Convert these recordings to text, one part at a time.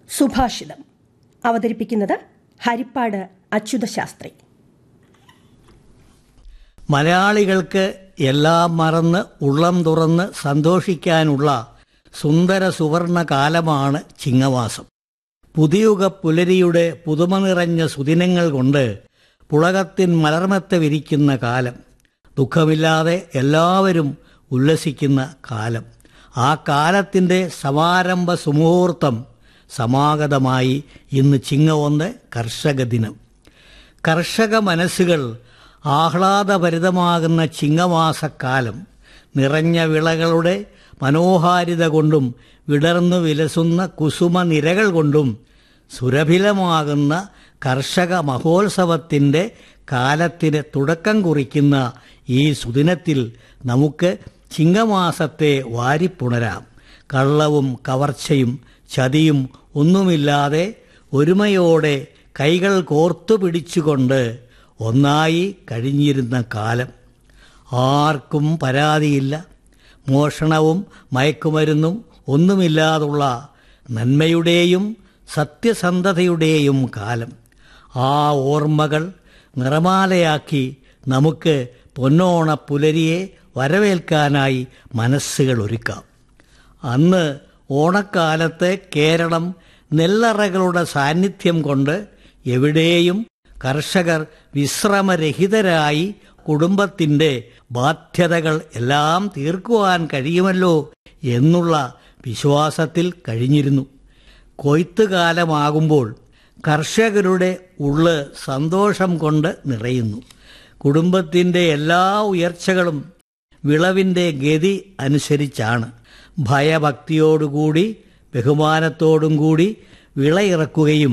സുഭാഷിതം അവതരിപ്പിക്കുന്നത് ഹരിപ്പാട് അച്യുതശാസ്ത്രി മലയാളികൾക്ക് എല്ലാം മറന്ന് ഉള്ളം തുറന്ന് സന്തോഷിക്കാനുള്ള സുന്ദര സുവർണ കാലമാണ് ചിങ്ങമാസം പുതിയുഗ പുലരിയുടെ പുതുമ നിറഞ്ഞ സുദിനങ്ങൾ കൊണ്ട് പുളകത്തിൻ മലർമത്ത വിരിക്കുന്ന കാലം ദുഃഖമില്ലാതെ എല്ലാവരും ഉല്ലസിക്കുന്ന കാലം ആ കാലത്തിൻ്റെ സമാരംഭ സുമുഹൂർത്തം സമാഗതമായി ഇന്ന് ചിങ്ങ ഒന്ന് കർഷക ദിനം കർഷക മനസ്സുകൾ ആഹ്ലാദഭരിതമാകുന്ന ചിങ്ങമാസക്കാലം നിറഞ്ഞ വിളകളുടെ മനോഹാരിത കൊണ്ടും വിടർന്നു വിലസുന്ന കുസുമ നിരകൾ കൊണ്ടും സുരഭിലമാകുന്ന കർഷക മഹോത്സവത്തിൻ്റെ കാലത്തിന് തുടക്കം കുറിക്കുന്ന ഈ സുദിനത്തിൽ നമുക്ക് ചിങ്ങമാസത്തെ വാരിപ്പുണരാം കള്ളവും കവർച്ചയും ചതിയും ഒന്നുമില്ലാതെ ഒരുമയോടെ കൈകൾ കോർത്തു പിടിച്ചുകൊണ്ട് ഒന്നായി കഴിഞ്ഞിരുന്ന കാലം ആർക്കും പരാതിയില്ല മോഷണവും മയക്കുമരുന്നും ഒന്നുമില്ലാതുള്ള നന്മയുടെയും സത്യസന്ധതയുടെയും കാലം ആ ഓർമ്മകൾ നിറമാലയാക്കി നമുക്ക് പൊന്നോണ പുലരിയെ വരവേൽക്കാനായി മനസ്സുകൾ ഒരുക്കാം അന്ന് ഓണക്കാലത്ത് കേരളം നെല്ലറകളുടെ സാന്നിധ്യം കൊണ്ട് എവിടെയും കർഷകർ വിശ്രമരഹിതരായി കുടുംബത്തിൻ്റെ ബാധ്യതകൾ എല്ലാം തീർക്കുവാൻ കഴിയുമല്ലോ എന്നുള്ള വിശ്വാസത്തിൽ കഴിഞ്ഞിരുന്നു കൊയ്ത്തുകാലമാകുമ്പോൾ കർഷകരുടെ ഉള്ള് സന്തോഷം കൊണ്ട് നിറയുന്നു കുടുംബത്തിൻ്റെ എല്ലാ ഉയർച്ചകളും വിളവിൻ്റെ ഗതി അനുസരിച്ചാണ് ഭയഭക്തിയോടുകൂടി ബഹുമാനത്തോടും കൂടി വിളയിറക്കുകയും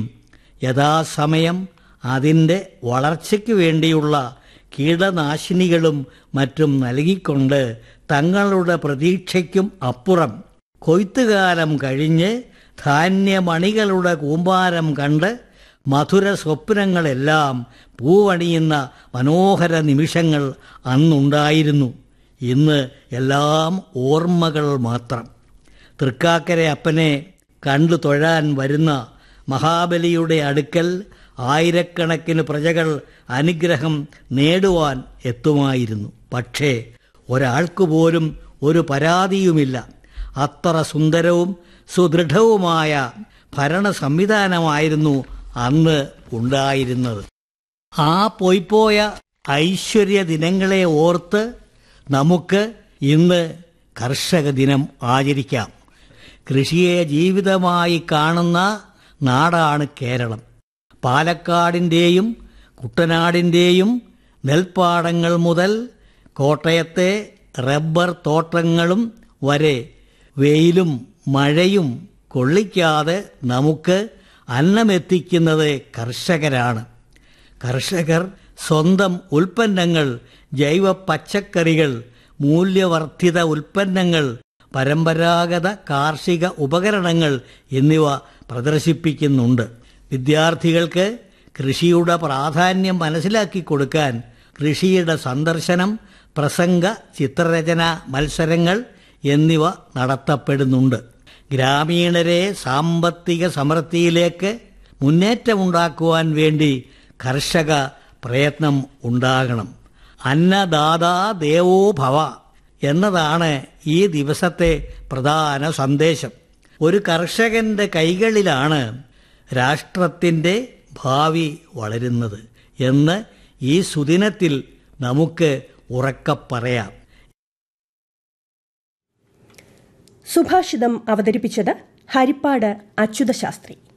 യഥാസമയം അതിൻ്റെ വളർച്ചയ്ക്ക് വേണ്ടിയുള്ള കീടനാശിനികളും മറ്റും നൽകിക്കൊണ്ട് തങ്ങളുടെ പ്രതീക്ഷയ്ക്കും അപ്പുറം കൊയ്ത്തുകാലം കഴിഞ്ഞ് ധാന്യമണികളുടെ കൂമ്പാരം കണ്ട് മധുര സ്വപ്നങ്ങളെല്ലാം പൂവണിയുന്ന മനോഹര നിമിഷങ്ങൾ അന്നുണ്ടായിരുന്നു ഇന്ന് എല്ലാം ഓർമ്മകൾ മാത്രം തൃക്കാക്കര അപ്പനെ കണ്ടു തൊഴാൻ വരുന്ന മഹാബലിയുടെ അടുക്കൽ ആയിരക്കണക്കിന് പ്രജകൾ അനുഗ്രഹം നേടുവാൻ എത്തുമായിരുന്നു പക്ഷേ ഒരാൾക്ക് പോലും ഒരു പരാതിയുമില്ല അത്ര സുന്ദരവും സുദൃഢവുമായ ഭരണ സംവിധാനമായിരുന്നു അന്ന് ഉണ്ടായിരുന്നത് ആ പോയിപ്പോയ ഐശ്വര്യ ദിനങ്ങളെ ഓർത്ത് നമുക്ക് ഇന്ന് കർഷക ദിനം ആചരിക്കാം കൃഷിയെ ജീവിതമായി കാണുന്ന നാടാണ് കേരളം പാലക്കാടിൻ്റെയും കുട്ടനാടിൻ്റെയും നെൽപ്പാടങ്ങൾ മുതൽ കോട്ടയത്തെ റബ്ബർ തോട്ടങ്ങളും വരെ വെയിലും മഴയും കൊള്ളിക്കാതെ നമുക്ക് അന്നമെത്തിക്കുന്നത് കർഷകരാണ് കർഷകർ സ്വന്തം ഉൽപ്പന്നങ്ങൾ ജൈവ പച്ചക്കറികൾ മൂല്യവർദ്ധിത ഉൽപ്പന്നങ്ങൾ പരമ്പരാഗത കാർഷിക ഉപകരണങ്ങൾ എന്നിവ പ്രദർശിപ്പിക്കുന്നുണ്ട് വിദ്യാർത്ഥികൾക്ക് കൃഷിയുടെ പ്രാധാന്യം മനസ്സിലാക്കി കൊടുക്കാൻ കൃഷിയുടെ സന്ദർശനം പ്രസംഗ ചിത്രരചന മത്സരങ്ങൾ എന്നിവ നടത്തപ്പെടുന്നുണ്ട് ഗ്രാമീണരെ സാമ്പത്തിക സമൃദ്ധിയിലേക്ക് മുന്നേറ്റമുണ്ടാക്കുവാൻ വേണ്ടി കർഷക പ്രയത്നം ഉണ്ടാകണം അന്നദാതാ ദേവോ ഭവ എന്നതാണ് ഈ ദിവസത്തെ പ്രധാന സന്ദേശം ഒരു കർഷകന്റെ കൈകളിലാണ് രാഷ്ട്രത്തിൻ്റെ ഭാവി വളരുന്നത് എന്ന് ഈ സുദിനത്തിൽ നമുക്ക് ഉറക്കെ പറയാം സുഭാഷിതം അവതരിപ്പിച്ചത് ഹരിപ്പാട് അച്യുതശാസ്ത്രി